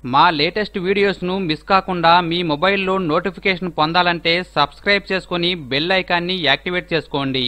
మా latest వీడియోస్ను miss కాకుండా మీ మొబైల్లో నోటిఫికేషన్ పొందాలంటే సబ్స్క్రైబ్ చేసుకుని బెల్ ఐకాన్ని యాక్టివేట్ చేసుకోండి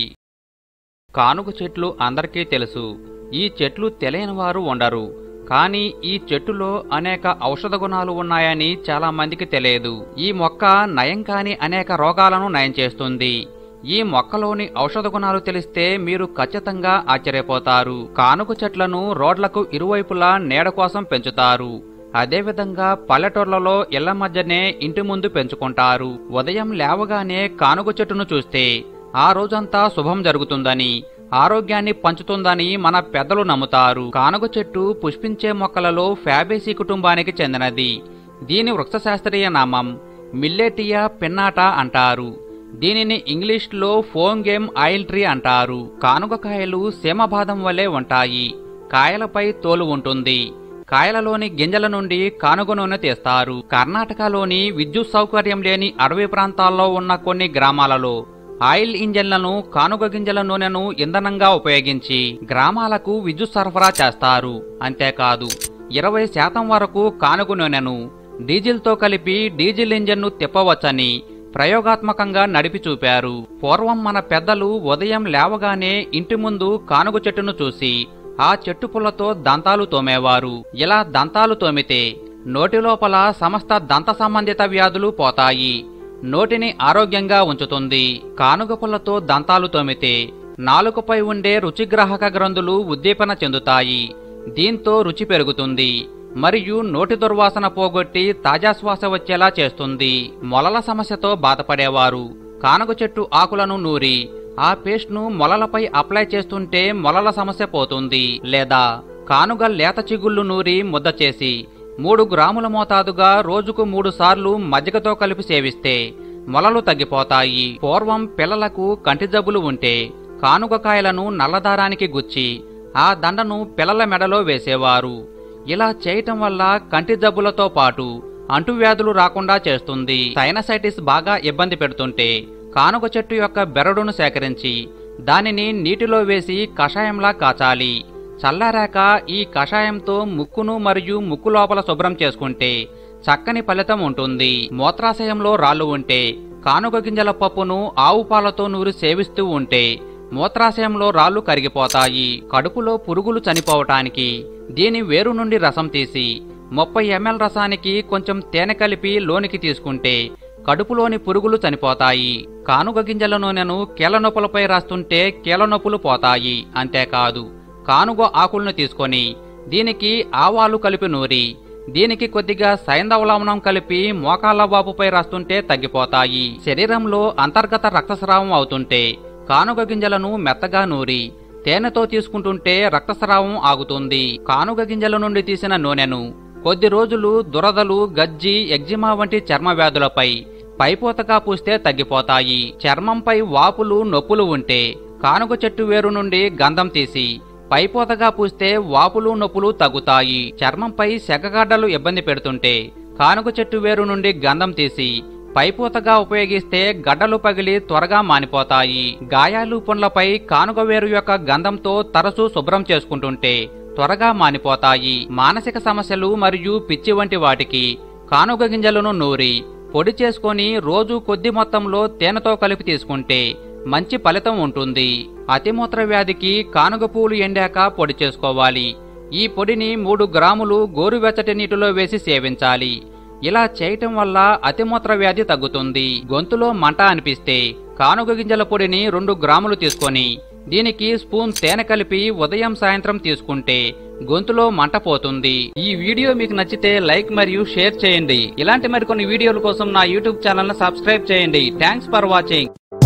కానుగ చెట్లు అందరికీ తెలుసు ఈ చెట్లు తెలియని వారు ఉండరు కానీ ఈ చెట్టులో అనేక ఔషధ గుణాలు ఉన్నాయని చాలా మందికి తెలియదు ఈ మొక్క నయం కాని అనేక రోగాలను నయం చేస్తుంది ఈ మొక్కలోని ఔషధ గుణాలు తెలిస్తే మీరు ఖచ్చితంగా ఆశ్చర్యపోతారు కానుగ చెట్లను రోడ్లకు ఇరువైపులా నీడ కోసం పెంచుతారు అదేవిధంగా పల్లెటూర్లలో ఇళ్ల మధ్యనే ఇంటి ముందు పెంచుకుంటారు ఉదయం లేవగానే కానుగ చెట్టును చూస్తే ఆ రోజంతా శుభం జరుగుతుందని ఆరోగ్యాన్ని పంచుతుందని మన పెద్దలు నమ్ముతారు కానుగ చెట్టు పుష్పించే మొక్కలలో ఫ్యాబేసీ కుటుంబానికి చెందినది దీని వృక్షశాస్త్రీయ నామం మిల్లెటియా పిన్నాటా అంటారు దీనిని ఇంగ్లీష్లో ఫోంగేమ్ ఆయిల్ ట్రీ అంటారు కానుగ కాయలు సీమబాదం వలె ఉంటాయి కాయలపై తోలు ఉంటుంది కాయలలోని గింజల నుండి కానుగ నూనె తీస్తారు కర్ణాటకలోని విద్యుత్ సౌకర్యం లేని అడవి ప్రాంతాల్లో ఉన్న కొన్ని గ్రామాలలో ఆయిల్ ఇంజన్లను కానుగ గింజల నూనెను ఇంధనంగా ఉపయోగించి గ్రామాలకు విద్యుత్ సరఫరా చేస్తారు అంతేకాదు ఇరవై శాతం వరకు కానుగ నూనెను డీజిల్తో కలిపి డీజిల్ ఇంజన్ను తిప్పవచ్చని ప్రయోగాత్మకంగా నడిపి చూపారు పూర్వం మన పెద్దలు ఉదయం లేవగానే ఇంటి ముందు కానుగ చెట్టును చూసి ఆ చెట్టు పుల్లతో దంతాలు తోమేవారు ఇలా దంతాలు తోమితే నోటి లోపల సమస్త దంత సంబంధిత వ్యాధులు పోతాయి నోటిని ఆరోగ్యంగా ఉంచుతుంది కానుగ పుల్లతో దంతాలు తోమితే నాలుకపై ఉండే రుచిగ్రాహక గ్రంథులు ఉద్దీపన చెందుతాయి దీంతో రుచి పెరుగుతుంది మరియు నోటి దుర్వాసన పోగొట్టి తాజా శ్వాస వచ్చేలా చేస్తుంది మొలల సమస్యతో బాధపడేవారు కానుగ చెట్టు ఆకులను నూరి ఆ పేస్ట్ను మొలలపై అప్లై చేస్తుంటే మొలల సమస్య పోతుంది లేదా కానుగ లేత చిగుళ్ళు నూరి ముద్ద చేసి మూడు గ్రాముల మోతాదుగా రోజుకు మూడు సార్లు మజ్జిగతో కలిపి సేవిస్తే మొలలు తగ్గిపోతాయి పూర్వం పిల్లలకు కంటి జబ్బులు ఉంటే కానుగ కాయలను నల్లదారానికి గుచ్చి ఆ దండను పిల్లల మెడలో వేసేవారు ఇలా చేయటం వల్ల కంటి జబ్బులతో పాటు అంటువ్యాధులు రాకుండా చేస్తుంది సైనసైటిస్ బాగా ఇబ్బంది పెడుతుంటే కానుగ చెట్టు యొక్క బెరడును సేకరించి దానిని నీటిలో వేసి కషాయంలా కాచాలి చల్లారాక ఈ కషాయంతో ముక్కును మరియు ముక్కు లోపల శుభ్రం చేసుకుంటే చక్కని ఫలితం ఉంటుంది మూత్రాశయంలో రాళ్ళు ఉంటే కానుగ గింజల పప్పును ఆవు పాలతో నూరి సేవిస్తూ ఉంటే మూత్రాశయంలో రాళ్ళు కరిగిపోతాయి కడుపులో పురుగులు చనిపోవటానికి దీని వేరు నుండి రసం తీసి ముప్పై ఎంఎల్ రసానికి కొంచెం తేనె కలిపి లోనికి తీసుకుంటే కడుపులోని పురుగులు చనిపోతాయి కానుగ గింజల నూనెను కీళ్ళ నొప్పులపై రాస్తుంటే కీళ్ళ నొప్పులు పోతాయి అంతేకాదు కానుగ ఆకులను తీసుకొని దీనికి ఆవాలు కలిపి నూరి దీనికి కొద్దిగా సైంధవలవణం కలిపి మోకాళ్ళ వాపుపై రాస్తుంటే తగ్గిపోతాయి శరీరంలో అంతర్గత రక్తస్రావం అవుతుంటే కానుగ గింజలను మెత్తగా నూరి తేనెతో తీసుకుంటుంటే రక్తస్రావం ఆగుతుంది కానుగ గింజల నుండి తీసిన నూనెను కొద్ది రోజులు దురదలు గజ్జి ఎగ్జిమా వంటి చర్మ వ్యాధులపై పైపోతగా పూస్తే తగ్గిపోతాయి చర్మంపై వాపులు నొప్పులు ఉంటే కానుగ చెట్టు వేరు నుండి గంధం తీసి పైపోతగా పూస్తే వాపులు నొప్పులు తగ్గుతాయి చర్మంపై సెగగడ్డలు ఇబ్బంది పెడుతుంటే కానుగ చెట్టు వేరు నుండి గంధం తీసి పైపోతగా ఉపయోగిస్తే గడ్డలు పగిలి త్వరగా మానిపోతాయి గాయాలు పుండ్లపై కానుగ వేరు యొక్క గంధంతో తరచూ శుభ్రం చేసుకుంటుంటే త్వరగా మానిపోతాయి మానసిక సమస్యలు మరియు పిచ్చి వంటి వాటికి కానుగ గింజలను నూరి పొడి చేసుకొని రోజు కొద్ది మొత్తంలో తేనెతో కలిపి తీసుకుంటే మంచి ఫలితం ఉంటుంది అతిమూత్ర వ్యాధికి కానుగ పూలు ఎండాక పొడి చేసుకోవాలి ఈ పొడిని మూడు గ్రాములు గోరువెచ్చటి నీటిలో వేసి సేవించాలి ఇలా చేయటం వల్ల అతిమూత్ర వ్యాధి తగ్గుతుంది గొంతులో మంట అనిపిస్తే కానుగ గింజల పొడిని రెండు గ్రాములు తీసుకొని దీనికి స్పూన్ తేనె కలిపి ఉదయం సాయంత్రం తీసుకుంటే గొంతులో మంట పోతుంది ఈ వీడియో మీకు నచ్చితే లైక్ మరియు షేర్ చేయండి ఇలాంటి మరికొన్ని వీడియోల కోసం నా యూట్యూబ్ ఛానల్ ను సబ్స్క్రైబ్ చేయండి థ్యాంక్స్ ఫర్ వాచింగ్